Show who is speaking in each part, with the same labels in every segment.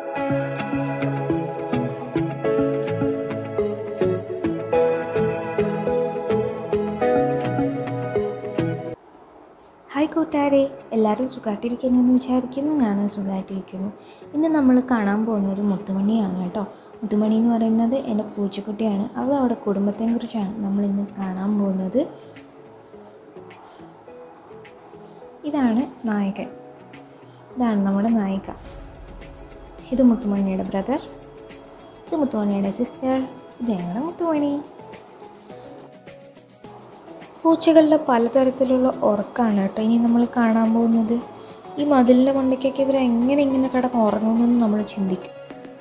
Speaker 1: hi കൂട്ടുകാരെ എല്ലാവരും സുഖമായിട്ടിരിക്കുന്നു എന്ന് വിചാരിക്കുന്നു ഞാൻ സുഖമായിട്ടിരിക്കുന്നു ഇന്ന് നമ്മൾ കാണാൻ പോകുന്ന ഒരു മുത്തുമണിയാണ് കേട്ടോ മുത്തുമണി എന്ന് പറയുന്നത് എൻ്റെ പൂച്ചക്കുട്ടിയാണ് അവൾ അവിടെ കുടുംബത്തെക്കുറിച്ചാണ് നമ്മൾ ഇന്ന് കാണാൻ പോകുന്നത് ഇതാണ് നായകൻ ഇതാണ് നമ്മുടെ നായിക ഇത് മുത്തുമണിയുടെ ബ്രദർ ഇത് മുത്തുമണിയുടെ സിസ്റ്റർ ഇത് ഞങ്ങളുടെ മുത്തുമണി പൂച്ചകളുടെ പലതരത്തിലുള്ള ഉറക്കമാണ് കേട്ടോ ഇനി നമ്മൾ കാണാൻ പോകുന്നത് ഈ മതിലിൻ്റെ മണ്ടയ്ക്കൊക്കെ ഇവർ എങ്ങനെ ഇങ്ങനെ കിടന്ന് ഉറങ്ങുമെന്ന് നമ്മൾ ചിന്തിക്കും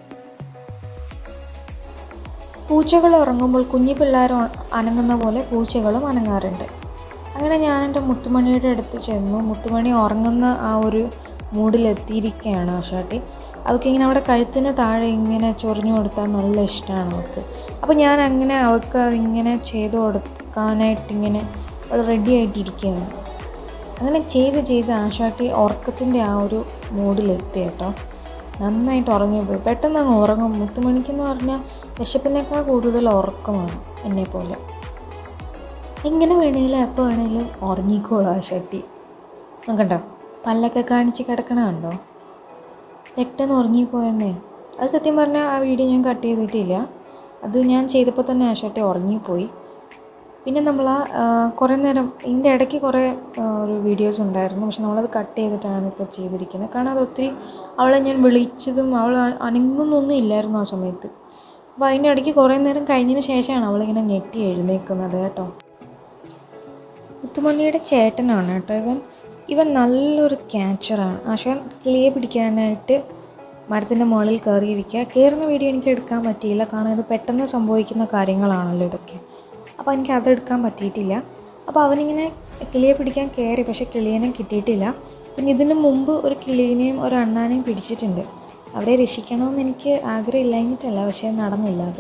Speaker 1: പൂച്ചകൾ ഉറങ്ങുമ്പോൾ കുഞ്ഞു പിള്ളേർ അനങ്ങുന്ന പോലെ പൂച്ചകളും അനങ്ങാറുണ്ട് അങ്ങനെ ഞാൻ എൻ്റെ മുത്തുമണിയുടെ അടുത്ത് ചെന്നു മുത്തുമണി ഉറങ്ങുന്ന ആ ഒരു മൂഡിലെത്തിയിരിക്കുകയാണ് ആശാട്ടി അവൾക്കിങ്ങനെ അവിടെ കഴുത്തിന് താഴെ ഇങ്ങനെ ചൊറിഞ്ഞു കൊടുത്താൽ നല്ല ഇഷ്ടമാണ് അവൾക്ക് അപ്പോൾ ഞാൻ അങ്ങനെ അവൾക്ക് ഇങ്ങനെ ചെയ്ത് കൊടുക്കാനായിട്ട് ഇങ്ങനെ അത് റെഡി ആയിട്ടിരിക്കുകയാണ് അങ്ങനെ ചെയ്ത് ചെയ്ത് ആശാട്ടി ഉറക്കത്തിൻ്റെ ആ ഒരു മൂഡിലെത്തി കേട്ടോ നന്നായിട്ട് ഉറങ്ങിപ്പോയി പെട്ടെന്ന് അങ്ങ് ഉറങ്ങും മുത്തുമണിക്കെന്ന് പറഞ്ഞാൽ വിശപ്പിനേക്കാൾ കൂടുതൽ ഉറക്കമാണ് എന്നെപ്പോലെ എങ്ങനെ വേണേലും എപ്പോൾ വേണേലും ഉറങ്ങിക്കോളൂ ആശാട്ടി നോക്കട്ടോ പല്ലൊക്കെ കാണിച്ച് കിടക്കണ കണ്ടോ പെട്ടെന്ന് ഉറങ്ങിപ്പോയെന്നേ അത് സത്യം പറഞ്ഞാൽ ആ വീഡിയോ ഞാൻ കട്ട് ചെയ്തിട്ടില്ല അത് ഞാൻ ചെയ്തപ്പോൾ തന്നെ ആശാട്ടി ഉറങ്ങിപ്പോയി പിന്നെ നമ്മൾ ആ കുറേ നേരം ഇതിൻ്റെ ഇടയ്ക്ക് കുറേ ആ, ഒരു വീഡിയോസ് ഉണ്ടായിരുന്നു പക്ഷെ നമ്മളത് കട്ട് ചെയ്തിട്ടാണ് ഇപ്പോൾ ചെയ്തിരിക്കുന്നത് കാരണം അത് ഒത്തിരി അവളെ ഞാൻ വിളിച്ചതും അവൾ അ- അനങ്ങുന്നൊന്നും ഇല്ലായിരുന്നു ആ സമയത്ത് അപ്പോൾ അതിൻ്റെ ഇടയ്ക്ക് കുറേ നേരം കഴിഞ്ഞതിന് ശേഷമാണ് അവളിങ്ങനെ ഞെട്ടി എഴുന്നേൽക്കുന്നത് കേട്ടോ മുത്തുമണിയുടെ ചേട്ടനാണ് കേട്ടോ ഇവൻ ഇവൻ നല്ലൊരു ക്യാച്ചറാണ് ആശാൻ കിളിയെ പിടിക്കാനായിട്ട് മരത്തിൻ്റെ മുകളിൽ കയറിയിരിക്കുക കയറുന്ന വീഡിയോ എനിക്ക് എടുക്കാൻ പറ്റിയില്ല കാരണം ഇത് പെട്ടെന്ന് സംഭവിക്കുന്ന കാര്യങ്ങളാണല്ലോ ഇതൊക്കെ അപ്പോൾ എനിക്ക് അതെടുക്കാൻ പറ്റിയിട്ടില്ല അപ്പോൾ അവനിങ്ങനെ കിളിയെ പിടിക്കാൻ കയറി പക്ഷേ കിളിയനെ കിട്ടിയിട്ടില്ല പിന്നെ ഇതിന് മുമ്പ് ഒരു കിളീനെയും ഒരു അണ്ണാനെയും പിടിച്ചിട്ടുണ്ട് അവരെ രക്ഷിക്കണമെന്ന് എനിക്ക് ആഗ്രഹമില്ലാഞ്ഞിട്ടല്ല പക്ഷേ നടന്നില്ല അത്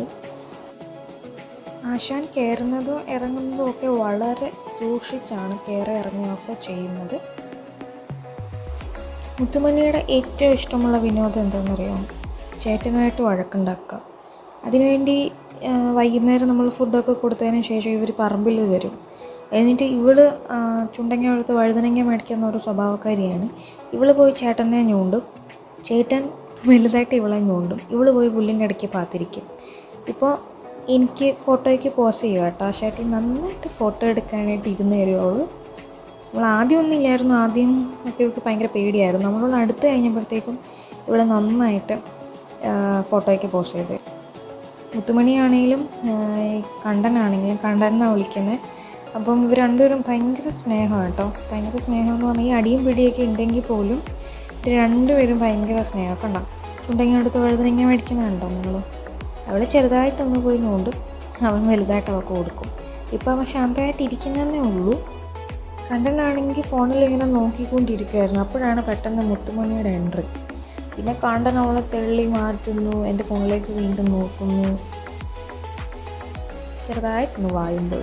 Speaker 1: ആശാൻ കയറുന്നതും ഇറങ്ങുന്നതും ഒക്കെ വളരെ സൂക്ഷിച്ചാണ് കയറി ഇറങ്ങുകയൊക്കെ ചെയ്യുന്നത് മുത്തുമണിയുടെ ഏറ്റവും ഇഷ്ടമുള്ള വിനോദം എന്താണെന്നറിയാമോ ചേട്ടനായിട്ട് വഴക്കുണ്ടാക്കുക അതിനുവേണ്ടി ആ, വൈകുന്നേരം നമ്മൾ ഫുഡൊക്കെ കൊടുത്തതിന് ശേഷം ഇവർ പറമ്പിൽ വരും എന്നിട്ട് ഇവള് ആ, ചുണ്ടങ്ങ എടുത്ത് വഴുതനങ്ങ മേടിക്കുന്ന ഒരു സ്വഭാവക്കാരിയാണ് ഇവള് പോയി ചേട്ടനെ ഞൂണ്ടും ചേട്ടൻ വലുതായിട്ട് ഇവളെ ഞൂണ്ടും ഇവള് പോയി പുല്ലിൻ്റെ ഇടയ്ക്ക് പാത്തിരിക്കും ഇപ്പോൾ എനിക്ക് ഫോട്ടോയ്ക്ക് പോസ് ചെയ്യുക കേട്ടോ ആ ചേട്ടി നന്നായിട്ട് ഫോട്ടോ എടുക്കാനായിട്ട് ഇരുന്ന് തരുവോള് നമ്മൾ ആദ്യം ഒന്നും ഇല്ലായിരുന്നു ആദ്യം ഒക്കെ ഇവർക്ക് ഭയങ്കര പേടിയായിരുന്നു നമ്മളോട് അടുത്ത് കഴിഞ്ഞപ്പോഴത്തേക്കും ഇവിടെ നന്നായിട്ട് ഫോട്ടോയ്ക്ക് പോസ്റ്റ് ചെയ്ത് മുത്തുമണിയാണെങ്കിലും ആ, ഈ കണ്ടനാണെങ്കിലും കണ്ടനാണ് വിളിക്കുന്നത് അപ്പം ഇവർ രണ്ടുപേരും ഭയങ്കര സ്നേഹമാണ് കേട്ടോ ഭയങ്കര സ്നേഹം എന്ന് പറഞ്ഞാൽ ഈ അടിയും പിടിയൊക്കെ ഉണ്ടെങ്കിൽ പോലും ഇവർ രണ്ടുപേരും ഭയങ്കര സ്നേഹമൊക്കെ ഉണ്ടാവും ചുണ്ടങ്ങ എടുത്ത് വഴുതനങ്ങ മേടിക്കുന്നുണ്ടോ നിങ്ങൾ അവൾ ചെറുതായിട്ടൊന്ന് പോയി നോണ്ടും അവൻ വലുതായിട്ട് അവൾക്ക് കൊടുക്കും ഇപ്പം അവൻ ശാന്തമായിട്ട് ഇരിക്കുന്നതന്നെ ഉള്ളൂ കണ്ടനാണെങ്കിൽ ഫോണിൽ ഇങ്ങനെ നോക്കിക്കൊണ്ടിരിക്കുമായിരുന്നു അപ്പോഴാണ് പെട്ടെന്ന് മുത്തുമണിയുടെ എൻട്രി പിന്നെ കണ്ടൻ അവളെ തെള്ളി മാറ്റുന്നു എൻ്റെ ഫോണിലേക്ക് വീണ്ടും നോക്കുന്നു ചെറുതായിട്ടൊന്ന് വായുമ്പോൾ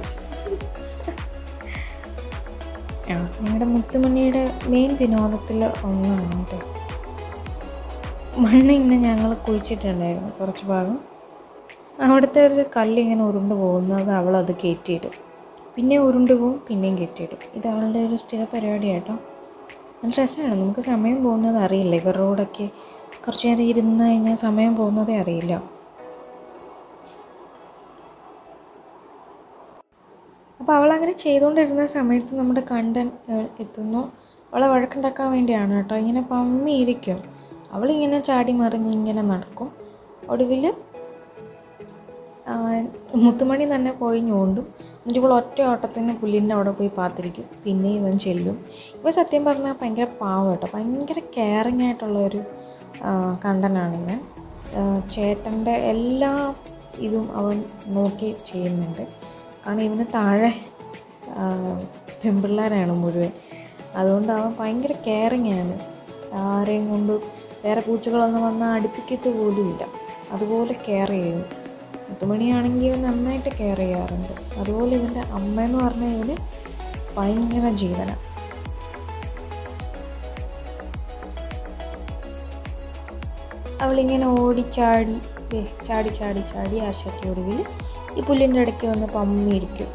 Speaker 1: ആ ഞങ്ങളുടെ മുത്തുമണിയുടെ മെയിൻ വിനോദത്തിൽ ഒന്നാണ് കേട്ടോ മണ്ണ് ഇങ്ങനെ ഞങ്ങൾ കുഴിച്ചിട്ടുണ്ടായിരുന്നു കുറച്ച് ഭാഗം അവിടുത്തെ ഒരു കല്ല് ഇങ്ങനെ ഉരുണ്ട് പോകുന്നത് അവൾ അത് കയറ്റിയിടും പിന്നെ ഉരുണ്ട് പോവും പിന്നെയും കയറ്റിയിടും ഇത് അവളുടെ ഒരു സ്ഥിര പരിപാടിയാണ് കേട്ടോ നല്ല രസമാണ് നമുക്ക് സമയം പോകുന്നത് അറിയില്ല ഇവരുടെ കൂടെയൊക്കെ കുറച്ച് നേരം ഇരുന്ന് കഴിഞ്ഞാൽ സമയം പോകുന്നതേ അറിയില്ല അപ്പോൾ അവളങ്ങനെ ചെയ്തുകൊണ്ടിരുന്ന സമയത്ത് നമ്മുടെ കണ്ടൻ ഏഹ്, എത്തുന്നു അവളെ വഴക്കുണ്ടാക്കാൻ വേണ്ടിയാണ് കേട്ടോ ഇങ്ങനെ പമ്മിയിരിക്കും അവളിങ്ങനെ ചാടി മറിഞ്ഞ് ഇങ്ങനെ നടക്കും ഒടുവിൽ മുത്തുമണി തന്നെ പോയി ഞോണ്ടും എന്നിട്ട് ഇവൾ ഒറ്റ ഓട്ടത്തിന് പുല്ലിൻ്റെ അവിടെ പോയി പാത്തിരിക്കും പിന്നെ ഇവൻ ചെല്ലും ഇവ സത്യം പറഞ്ഞാൽ ഭയങ്കര പാവം കേട്ടോ ഭയങ്കര കെയറിങ് ആയിട്ടുള്ള ഒരു കണ്ടനാണ് ഇവൻ ചേട്ടൻ്റെ എല്ലാ ഇതും അവൻ നോക്കി ചെയ്യുന്നുണ്ട് കാരണം ഇവന് താഴെ ആ, പെൺപിള്ളേരാണ് മുഴുവൻ അതുകൊണ്ട് അവൻ ഭയങ്കര കെയറിങ് ആണ് ആരെയും കൊണ്ട് വേറെ പൂച്ചകളൊന്നും വന്നാൽ അടുപ്പിക്കത്ത് പോലും ഇല്ല അതുപോലെ കെയർ ചെയ്യും മുത്തുമണിയാണെങ്കിൽ ഇവൻ നന്നായിട്ട് കെയർ ചെയ്യാറുണ്ട് അതുപോലെ ഇവൻ്റെ അമ്മ എന്ന് പറഞ്ഞാൽ ഇവന് ഭയങ്കര ജീവനാണ് അവളിങ്ങനെ ഓടിച്ചാടി ദേ ചാടി ചാടി ചാടി ആ ഷട്ടി ഒടുവിൽ ഈ പുല്ലിൻ്റെ ഇടയ്ക്ക് വന്ന് പമ്മിയിരിക്കും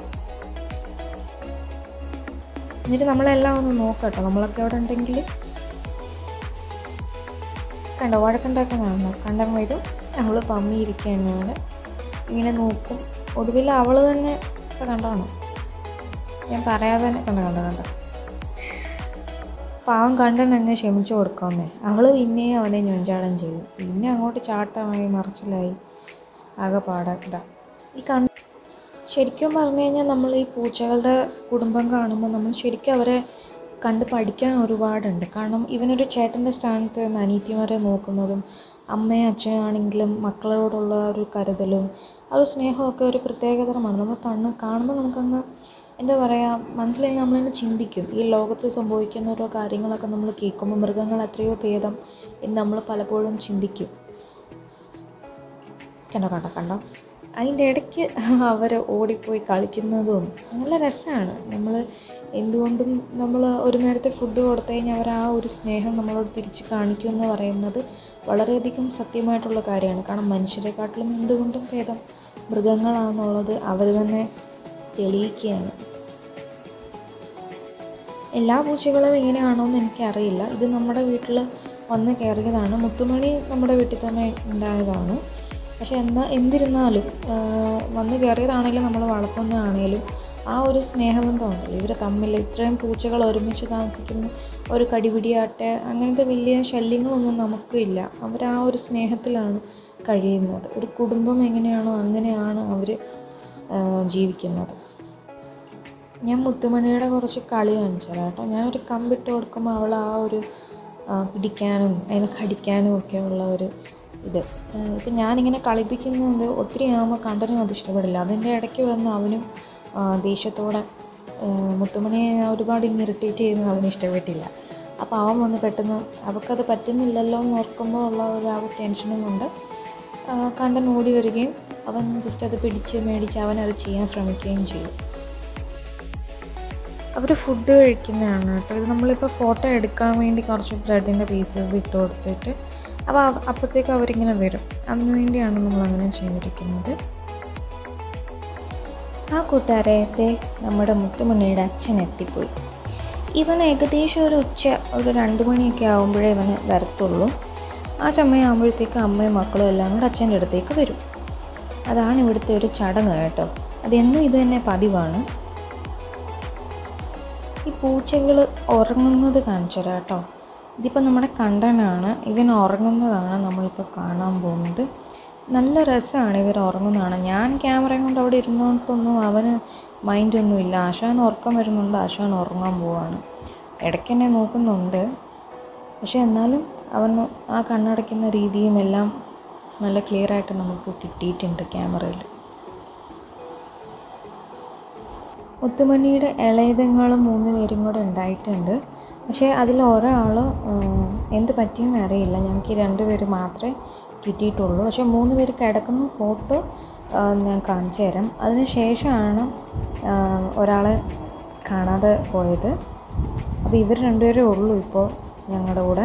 Speaker 1: എന്നിട്ട് നമ്മളെല്ലാം ഒന്ന് നോക്കട്ടോ നമ്മളൊക്കെ അവിടെ ഉണ്ടെങ്കിൽ കണ്ടോ വഴക്കുണ്ടാക്കുന്നതാണോ കണ്ടം വരും അവൾ പമ്മിയിരിക്കുകയാണ് ഇങ്ങനെ നോക്കും ഒടുവിൽ അവൾ തന്നെ ഇപ്പം കണ്ടോണോ ഞാൻ പറയാതെ തന്നെ കണ്ട കണ്ട കണ്ട പാവം കണ്ടൻ അങ്ങ് ക്ഷമിച്ചു കൊടുക്കാമെന്നേ അവൾ പിന്നെയും അവനെ ഞൊഞ്ചാടം ചെയ്തു പിന്നെ അങ്ങോട്ട് ചാട്ടമായി മറിച്ചിലായി ആകെ പാടാക്കിട ഈ കൺ ശരിക്കും പറഞ്ഞു കഴിഞ്ഞാൽ നമ്മൾ ഈ പൂച്ചകളുടെ കുടുംബം കാണുമ്പോൾ നമ്മൾ ശരിക്കും അവരെ കണ്ട് പഠിക്കാൻ ഒരുപാടുണ്ട് കാരണം ഇവനൊരു ചേട്ടൻ്റെ സ്ഥാനത്ത് നിന്ന് അനീത്തിമാരെ നോക്കുന്നതും അമ്മയും അച്ഛനാണെങ്കിലും മക്കളോടുള്ള ഒരു കരുതലും ആ ഒരു സ്നേഹമൊക്കെ ഒരു പ്രത്യേകതരമാണ് നമ്മൾ കണ്ണ് കാണുമ്പോൾ നമുക്കങ്ങ് എന്താ പറയുക മനസ്സിലായി നമ്മളിങ്ങനെ ചിന്തിക്കും ഈ ലോകത്ത് സംഭവിക്കുന്ന ഓരോ കാര്യങ്ങളൊക്കെ നമ്മൾ കേൾക്കുമ്പോൾ മൃഗങ്ങൾ എത്രയോ ഭേദം എന്ന് നമ്മൾ പലപ്പോഴും ചിന്തിക്കും കണ്ടോ കണ്ടോ കണ്ടോ അതിൻ്റെ ഇടയ്ക്ക് അവർ ഓടിപ്പോയി കളിക്കുന്നതും നല്ല രസമാണ് നമ്മൾ എന്തുകൊണ്ടും നമ്മൾ ഒരു നേരത്തെ ഫുഡ് കൊടുത്തു കഴിഞ്ഞാൽ അവർ ആ ഒരു സ്നേഹം നമ്മളോട് തിരിച്ച് കാണിക്കും എന്ന് പറയുന്നത് വളരെയധികം സത്യമായിട്ടുള്ള കാര്യമാണ് കാരണം മനുഷ്യരെക്കാട്ടിലും എന്തുകൊണ്ടും ഭേദം മൃഗങ്ങളാണെന്നുള്ളത് അവർ തന്നെ തെളിയിക്കുകയാണ് എല്ലാ പൂച്ചകളും ഇങ്ങനെയാണോ എന്ന് എനിക്കറിയില്ല ഇത് നമ്മുടെ വീട്ടിൽ വന്ന് കയറിയതാണ് മുത്തുമണി നമ്മുടെ വീട്ടിൽ തന്നെ ഉണ്ടായതാണ് പക്ഷെ എന്നാൽ എന്നിരുന്നാലും വന്ന് കയറിയതാണെങ്കിലും നമ്മൾ വളർത്തുന്നതാണേലും ആ ഒരു സ്നേഹബന്ധമുണ്ടല്ലോ ഇവർ തമ്മിൽ ഇത്രയും പൂച്ചകൾ ഒരുമിച്ച് താമസിക്കുന്ന ഒരു കടിപിടിയാട്ടെ അങ്ങനത്തെ വലിയ ശല്യങ്ങളൊന്നും നമുക്കില്ല അവർ ആ ഒരു സ്നേഹത്തിലാണ് കഴിയുന്നത് ഒരു കുടുംബം എങ്ങനെയാണോ അങ്ങനെയാണ് അവർ ജീവിക്കുന്നത് ഞാൻ മുത്തുമണിയുടെ കുറച്ച് കളി കാണിച്ചത് കേട്ടോ ഞാനൊരു കമ്പിട്ട് കൊടുക്കുമ്പോൾ അവൾ ആ ഒരു പിടിക്കാനും അതിനെ കടിക്കാനും ഒക്കെ ഉള്ള ഒരു ഇത് ഇപ്പം ഞാനിങ്ങനെ കളിപ്പിക്കുന്നത് ഒത്തിരി ആകുമ്പോൾ കണ്ടനും അത് ഇഷ്ടപ്പെടില്ല അതിൻ്റെ ഇടയ്ക്ക് വന്ന് അവനും ദേഷ്യത്തോടെ മുത്തുമണിയെ ഒരുപാട് ഇങ്ങനെ ഇറിറ്റേറ്റ് ചെയ്യുന്നത് അവന് ഇഷ്ടപ്പെട്ടില്ല അപ്പോൾ അവൻ വന്ന് പെട്ടെന്ന് അവൾക്കത് പറ്റുന്നില്ലല്ലോ എന്ന് ഓർക്കുമ്പോൾ ഉള്ള ഒരു ആ ടെൻഷനും കൊണ്ട് കണ്ടൻ ഓടി വരികയും അവൻ ജസ്റ്റ് അത് പിടിച്ച് മേടിച്ച് അവൻ അത് ചെയ്യാൻ ശ്രമിക്കുകയും ചെയ്തു അവർ ഫുഡ് കഴിക്കുന്നതാണ് കേട്ടോ ഇത് നമ്മളിപ്പോൾ ഫോട്ടോ എടുക്കാൻ വേണ്ടി കുറച്ച് ബ്രെഡിൻ്റെ പീസസ് ഇട്ട് കൊടുത്തിട്ട് അപ്പോൾ അപ്പോഴത്തേക്കും അവരിങ്ങനെ വരും അതിനു വേണ്ടിയാണ് നമ്മൾ അങ്ങനെ ചെയ്തിരിക്കുന്നത് ആ കൂട്ടുകാരത്തെ നമ്മുടെ മുത്തുമണിയുടെ അച്ഛൻ എത്തിപ്പോയി ഇവൻ ഏകദേശം ഒരു ഉച്ച ഒരു രണ്ട് മണിയൊക്കെ ആകുമ്പോഴേ ഇവന് വരത്തുള്ളൂ ആ സമയമാകുമ്പോഴത്തേക്ക് അമ്മയും മക്കളും എല്ലാം കൂടെ അച്ഛൻ്റെ അടുത്തേക്ക് വരും അതാണ് ഇവിടുത്തെ ഒരു ചടങ്ങ് കേട്ടോ അതെന്നും ഇത് തന്നെ പതിവാണ് ഈ പൂച്ചകൾ ഉറങ്ങുന്നത് കാണിച്ചു തരാം കേട്ടോ ഇതിപ്പോൾ നമ്മുടെ കണ്ടനാണ് ഇവൻ ഉറങ്ങുന്നതാണ് നമ്മളിപ്പോൾ കാണാൻ പോകുന്നത് നല്ല രസമാണ് ഇവർ ഉറങ്ങുന്നതാണ് ഞാൻ ക്യാമറയും കൊണ്ട് അവിടെ ഇരുന്നിട്ടൊന്നും അവന് മൈൻഡൊന്നുമില്ല ആശാൻ ഉറക്കം വരുന്നുണ്ട് ആശാൻ ഉറങ്ങാൻ പോവാണ് ഇടയ്ക്ക് എന്നെ നോക്കുന്നുണ്ട് പക്ഷെ എന്നാലും അവൻ ആ കണ്ണടയ്ക്കുന്ന രീതിയും എല്ലാം നല്ല ക്ലിയർ ആയിട്ട് നമുക്ക് കിട്ടിയിട്ടുണ്ട് ക്യാമറയിൽ മുത്തുമണിയുടെ ഇളയതങ്ങളും മൂന്ന് പേരും കൂടെ ഉണ്ടായിട്ടുണ്ട് പക്ഷേ അതിൽ ഒരാൾ എന്ത് പറ്റിയെന്ന് അറിയില്ല ഞങ്ങൾക്ക് ഈ രണ്ട് പേര് മാത്രമേ കിട്ടിയിട്ടുള്ളൂ പക്ഷേ മൂന്ന് പേര് കിടക്കുന്ന ഫോട്ടോ ഞാൻ കാണിച്ചു തരാം അതിന് ശേഷമാണ് ഒരാളെ കാണാതെ പോയത് അപ്പോൾ ഇവർ രണ്ടുപേരേ ഉള്ളൂ ഇപ്പോൾ ഞങ്ങളുടെ കൂടെ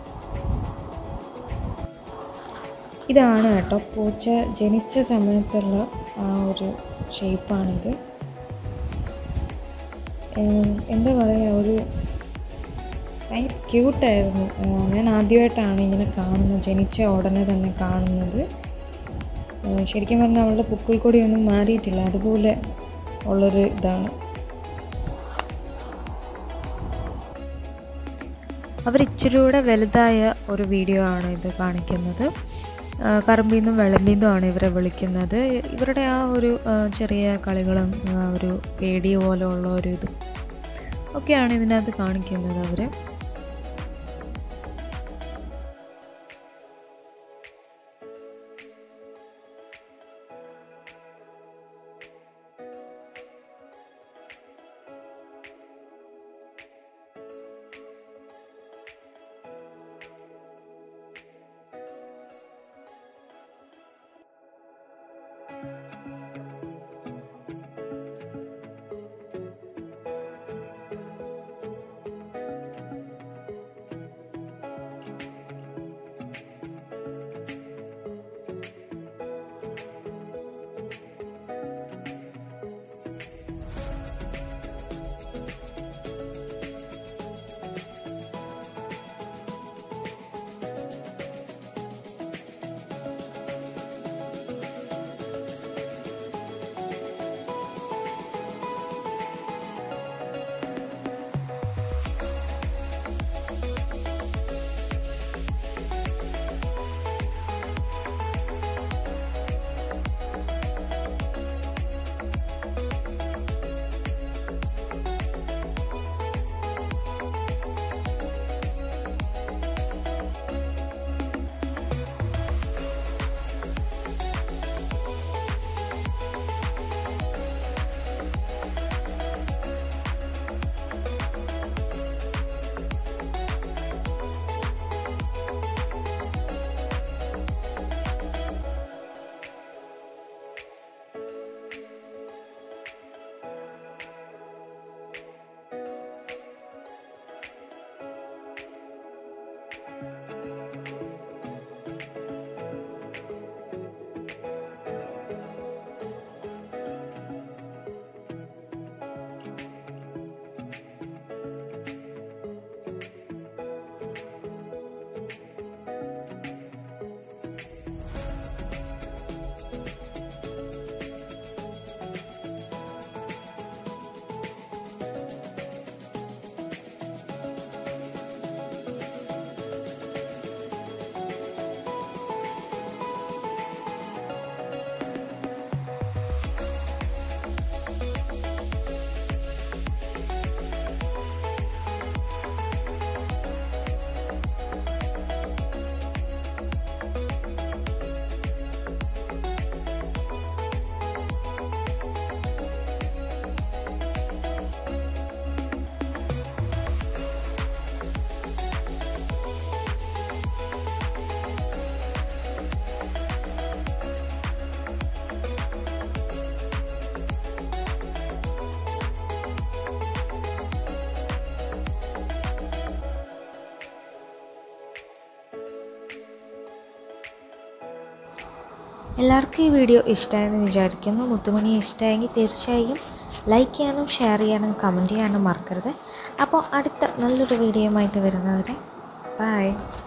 Speaker 1: ഇതാണ് കേട്ടോ പൂച്ച ജനിച്ച സമയത്തുള്ള ആ ഒരു ഷേപ്പാണിത് എന്താ പറയുക ഒരു ഭയങ്കര ക്യൂട്ടായിരുന്നു ഞാൻ ആദ്യമായിട്ടാണ് ഇങ്ങനെ കാണുന്നത് ജനിച്ച ഉടനെ തന്നെ കാണുന്നത് ശരിക്കും പറഞ്ഞാൽ അവളുടെ പുക്കിൾ കൊടിയൊന്നും മാറിയിട്ടില്ല അതുപോലെ ഉള്ളൊരു ഇതാണ് അവർ ഇച്ചിരി കൂടെ വലുതായ ഒരു വീഡിയോ ആണ് ഇത് കാണിക്കുന്നത് കറമ്പിന്നും വെളമ്പിന്നുമാണ് ഇവരെ വിളിക്കുന്നത് ഇവരുടെ ആ ഒരു ചെറിയ കളികളും ആ ഒരു പേടി പോലെ ഉള്ള ഒരു ഇത് ഒക്കെയാണ് ഇതിനകത്ത് കാണിക്കുന്നത് അവർ എല്ലാവർക്കും ഈ വീഡിയോ ഇഷ്ടമായെന്ന് വിചാരിക്കുന്നു മുത്തുമണിയെ ഇഷ്ടമായെങ്കിൽ തീർച്ചയായും ലൈക്ക് ചെയ്യാനും ഷെയർ ചെയ്യാനും കമൻറ്റ് ചെയ്യാനും മറക്കരുത് അപ്പോൾ അടുത്ത നല്ലൊരു വീഡിയോയുമായിട്ട് വരുന്നവരെ ബൈ